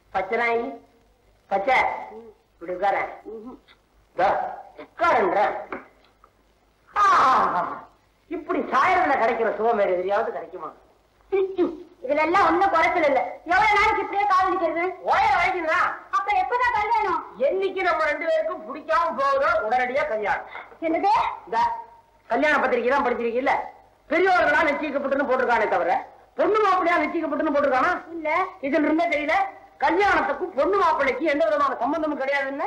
பச்சனாயி பச்சை இப்படி உட்காரேன் உட்காரன்றேன் இப்படி சாயறதுல கிடைக்கிற சுகம் வேற எதிரியாவது கிடைக்குமா இதுல எல்லாம் ஒண்ணும் குறைச்சல் இல்ல எவ்வளவு நாளைக்கு இப்படியே கால் நிக்கிறது ஓய வரைக்கும்தான் அப்ப எப்பதான் கல்யாணம் என்னைக்கு நம்ம ரெண்டு பேருக்கும் பிடிக்காம போகுதோ உடனடியா கல்யாணம் என்னது இந்த கல்யாண பத்திரிக்கை தான் படிச்சிருக்கீல்ல பெரியவர்களா நிச்சயிக்கப்பட்டுன்னு போட்டிருக்கானே தவிர பொண்ணு மாப்பிள்ளையா நிச்சயிக்கப்பட்டுன்னு போட்டிருக்கானா இல்ல இதுல இருந்தே தெரியல கல்யாணத்துக்கும் பொண்ணு மாப்பிள்ளைக்கு எந்த விதமான சம்பந்தமும் கிடையாதுன்னு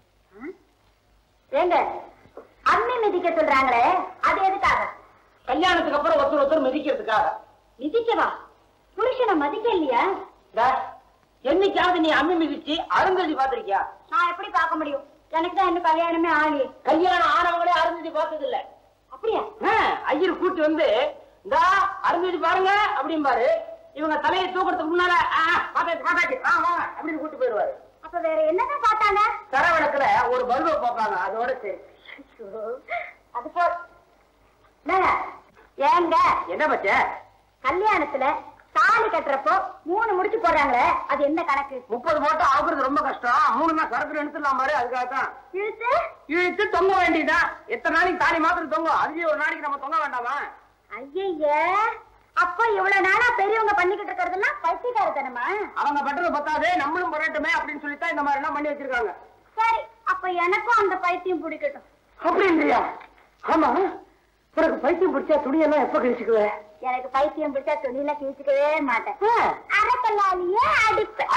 ஏங்க அம்மி மிதிக்க சொல்றாங்களே அது எதுக்காக கல்யாணத்துக்கு அப்புறம் ஒருத்தர் ஒருத்தர் மிதிக்கிறதுக்காக மிதிக்கவா புருஷனை மதிக்க இல்லையா இந்த, என்னைக்காவது நீ அம்மி மிதிச்சு அருந்ததி பாத்திருக்கியா நான் எப்படி பார்க்க முடியும் எனக்கு தான் இன்னும் கல்யாணமே ஆகலையே கல்யாணம் ஆனவங்களே அருந்ததி பார்த்தது இல்ல அப்படியா ஐயர் கூட்டி வந்து இந்த அருந்ததி பாருங்க அப்படிம்பாரு இவங்க தலையை தூக்கிறதுக்கு முன்னால "ஆ, பாத்தாச்சு பாத்தாச்சு ஆ, வாங்க அப்படின்னு கூட்டி போயிருவாரு அப்ப வேற என்னதான் பார்த்தாங்க தரவணக்குல ஒரு பல்பை பார்ப்பாங்க அதோட சரி அது போ என்னங்க, ஏங்க என்ன பச்ச கல்யாணத்துல தாலி கட்டுறப்போ மூணு முடிச்சு போடுறாங்களே அது என்ன கணக்கு முப்பது போட்டோ ஆகுறது ரொம்ப கஷ்டம் மூணு நாள் சரக்கு எடுத்துடலாம் பாரு அதுக்காக தான் இழுத்து இழுத்து தொங்க வேண்டியதுதான் எத்தனை நாளைக்கு தாலி மாத்திரம் தொங்கும் அதுலயே ஒரு நாளைக்கு நம்ம தொங்க வேண்டாமா ஐயய்ய அப்ப இவ்வளவு நாளா பெரியவங்க பண்ணிக்கிட்டு இருக்கிறதெல்லாம் பைத்தியக்காரத்தனமா அவங்க பண்றது பத்தாதே நம்மளும் பண்ணட்டுமே அப்படின்னு சொல்லித்தான் இந்த மாதிரி எல்லாம் பண்ணி வச்சிருக்காங்க சரி அப்ப எனக்கும் அந்த பைத்தியம் பிடிக்கட்டும் அப்படின்றியா ஆமா உனக்கு பைத்தியம் பிடிச்சா துணியெல்லாம் எப்ப கழிச்சுக்குவ எனக்கு பைத்தியம் பிடிச்சா துணியில கிழிச்சுக்கவே மாட்டேன் அரைக்கல்லாலேயே அடிப்பேன்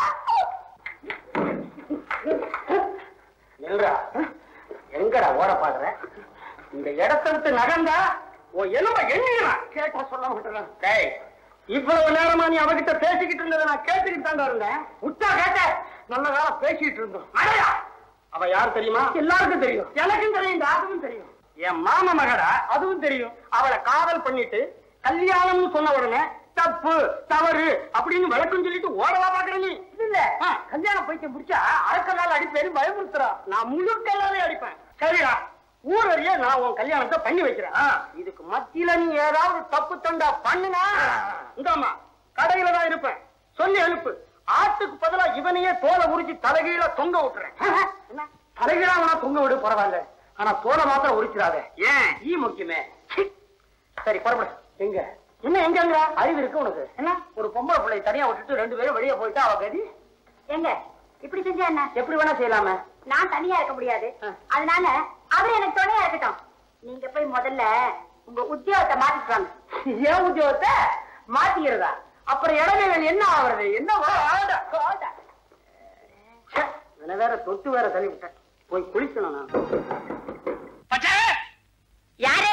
நில்றா எங்கடா ஓட பாடுற இந்த இடத்த விட்டு நகர்ந்தா உன் எலும்ப எண்ணிடா கேட்டா சொல்ல மாட்டேன் டேய் இவ்வளவு நேரமா நீ அவகிட்ட பேசிக்கிட்டு இருந்ததை நான் கேட்டுக்கிட்டு தாங்க இருந்தேன் விட்டா கேட்ட நல்ல வேலை பேசிக்கிட்டு இருந்தோம் அடையா அவ யார் தெரியுமா எல்லாருக்கும் தெரியும் எனக்கும் தெரியும் அதுவும் தெரியும் என் மாமா மகடா அதுவும் தெரியும் அவளை காதல் பண்ணிட்டு கல்யாணம்னு சொன்ன உடனே தப்பு தவறு அப்படின்னு விளக்கம் சொல்லிட்டு ஓடவா பாக்குற நீ இல்ல கல்யாணம் பைத்தியம் பிடிச்சா அரக்கல்லால அடிப்பேன்னு பயமுறுத்துறா நான் முழு கல்லாலே அடிப்பேன் சரிடா ஊரறிய நான் உன் கல்யாணத்தை பண்ணி வைக்கிறேன் இதுக்கு மத்தியில நீ ஏதாவது தப்பு தண்டா பண்ணுனா இந்தாமா கடையில தான் இருப்பேன் சொல்லி அனுப்பு ஆட்டுக்கு பதிலா இவனையே தோலை உரிச்சு தலைகீழ தொங்க விட்டுறேன் என்ன? தலைகீழா வேணா தொங்க விடு பரவாயில்ல ஆனா தோலை மாத்திரம் உரிச்சிடாத ஏன் ஈ முக்கியமே சி. சரி புறப்படு எங்க என்ன எங்கங்கிற அறிவு இருக்கு உனக்கு என்ன ஒரு பொம்பளை பிள்ளை தனியா விட்டுட்டு ரெண்டு பேரும் வெளியே போயிட்டா அவ கதி எங்க இப்படி செஞ்சா என்ன எப்படி வேணா செய்யலாமே நான் தனியா இருக்க முடியாது ஆ. அதனால அவர் எனக்கு துணையா இருக்கட்டும் நீங்க போய் முதல்ல உங்க உத்தியோகத்தை மாத்திட்டு வாங்க ஏன் உத்தியோகத்தை மாத்திக்கிறதா அப்புறம் இடமே என்ன ஆகுறது என்ன வா- வாடா, வாடா. ச்சே, இதுல வேற தொட்டு வேற தள்ளி விட்டேன் போய் குளிக்கணும் நான் யாரு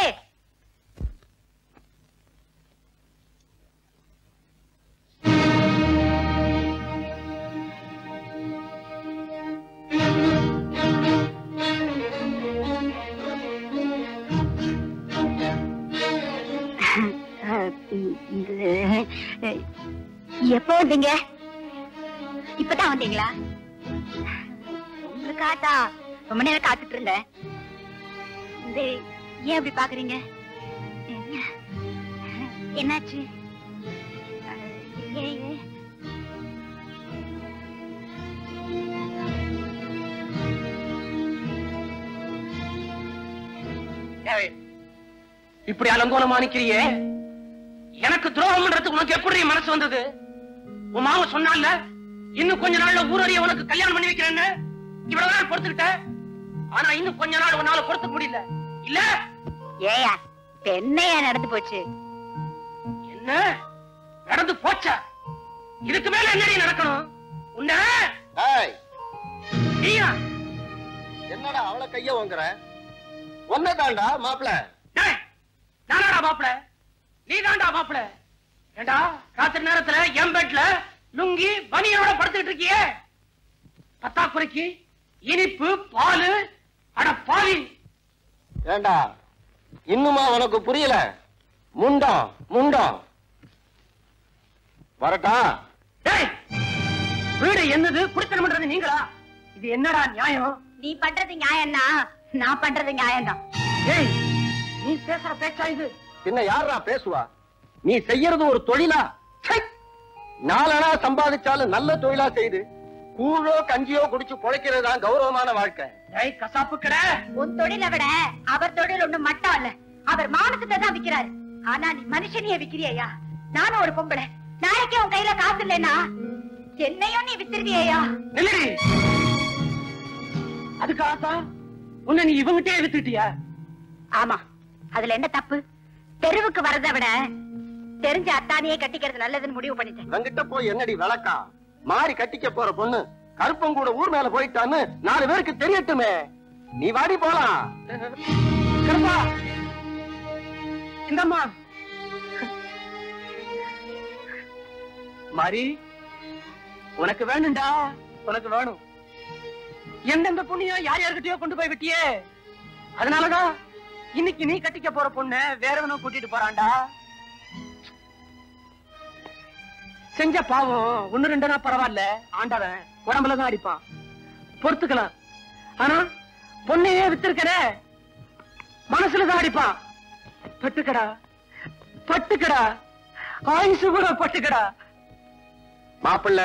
எப்போ வந்தீங்க இப்பதான் வந்தீங்களா உங்களுக்காட்டா ரொம்ப நேரம் காத்துட்டு இருந்தேன் இந்த ஏன் அப்படி பாக்குறீங்க என்ன? என்னாச்சு ஏன், ஏன்? ஏய், இப்படி அலங்கோலமா நிக்கிறியே எனக்கு துரோகம் பண்றதுக்கு உனக்கு எப்படி மனசு வந்தது உன் மாமா சொன்னால இன்னும் கொஞ்ச நாள்ல ஊரறிய உனக்கு கல்யாணம் பண்ணி வைக்கிறேன்னு இவ்வளவு நாள் பொறுத்துக்கிட்ட ஆனா இன்னும் கொஞ்ச நாள் உன்னால பொறுத்துக்க முடியல இல்ல ஏயா இப்ப என்னையா நடந்து போச்சு என்ன நடந்து போச்சா இதுக்கு மேல என்னடி நடக்கணும் உன்ன ஏய் நீயா என்னடா அவளை கைய வாங்குற ஒன்னதாண்டா மாப்பிள டேய், நானாடா மாப்பிள நீ தான்டா மாப்பிள ஏண்டா ராத்திரி நேரத்துல என் பெட்ல லுங்கி பனியோட படுத்துக்கிட்டு இருக்கியே பத்தாக்குறைக்கு இனிப்பு பாலு அட பாவி ஏண்டா இன்னுமா உனக்கு புரியல முண்டம் முண்டம் வரட்டா டேய் வீடு என்னது குடித்தனம் பண்றது நீங்களா இது என்னடா நியாயம் நீ பண்றது நியாயம்னா நான் பண்றது நியாயம்தான் ஏய் நீ பேசுற பேச்சா இது பின்ன யாரா பேசுவா நீ செய்யறது ஒரு தொழிலா ச்சை! நாலனா சம்பாதிச்சாலும் நல்ல தொழிலா செய்து கூழோ கஞ்சியோ குடிச்சு பொழைக்கிறது தான் கௌரவமான வாழ்க்கை ஏய் கசாப்பு கடை உன் தொழிலை விட அவர் தொழில் ஒண்ணும் மட்டம் இல்ல அவர் மானத்தை தான் விக்கிறாரு ஆனா நீ மனுஷனையே விக்கிறியா நானும் ஒரு பொம்பளை நாளைக்கே உன் கையில காசு இல்லைன்னா என்னையும் நீ வித்துருவியா நில்லடி அதுக்காகத்தான் உன்னை நீ இவங்கிட்டே வித்துட்டியா ஆமா அதுல என்ன தப்பு தெருவுக்கு வரதை விட தெரிஞ்ச அத்தானியே கட்டிக்கிறது நல்லதுன்னு முடிவு பண்ணிட்டேன் இவங்கிட்ட போய் என்னடி விளக்கா மாறி கட்டிக்க போற பொண்ணு கருப்பங்கூட ஊர் மேல போயிட்டான்னு நாலு பேருக்கு தெரியட்டுமே நீ வாடி போலாம் கருப்பா இந்தம்மா மாரி உனக்கு வேணும்டா உனக்கு வேணும் எந்தெந்த புண்ணியம் யார் யார்கிட்டயோ கொண்டு போய் விட்டியே அதனாலதான் இன்னைக்கு நீ கட்டிக்க போற பொண்ணு வேறவனும் கூட்டிட்டு போறான்டா செஞ்ச பாவம் ஒண்ணு ரெண்டுனா பரவாயில்ல ஆண்டவன் உடம்புலதான் அடிப்பான் பொறுத்துக்கலாம் ஆனா பொண்ணையே வித்திருக்கனே மனசுலதான் அடிப்பான் பட்டுக்கடா பட்டுக்கடா ஆயுசு கூட பட்டுக்கடா மாப்பிள்ள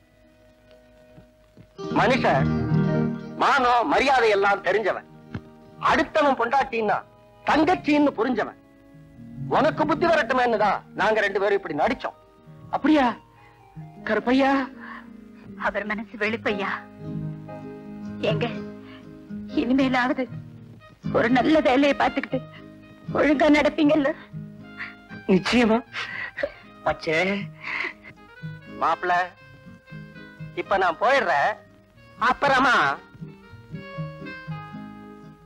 மனுஷன் மானம் மரியாதை எல்லாம் தெரிஞ்சவன் அடுத்தவன் பொண்டாட்டின்னா தங்கச்சின்னு புரிஞ்சவன் உனக்கு புத்தி வரட்டுமேன்னு தான் நாங்க ரெண்டு பேரும் இப்படி நடிச்சோம் அப்படியா கருப்பையா அவர் மனசு வெளுப்பையா எங்க இனிமேலாவது ஒரு நல்ல வேலையை பார்த்துக்கிட்டு ஒழுங்கா நடப்பீங்கல்ல நிச்சயமா பச்சே மாப்பிள்ள இப்ப நான் போயிடுறேன் அப்புறமா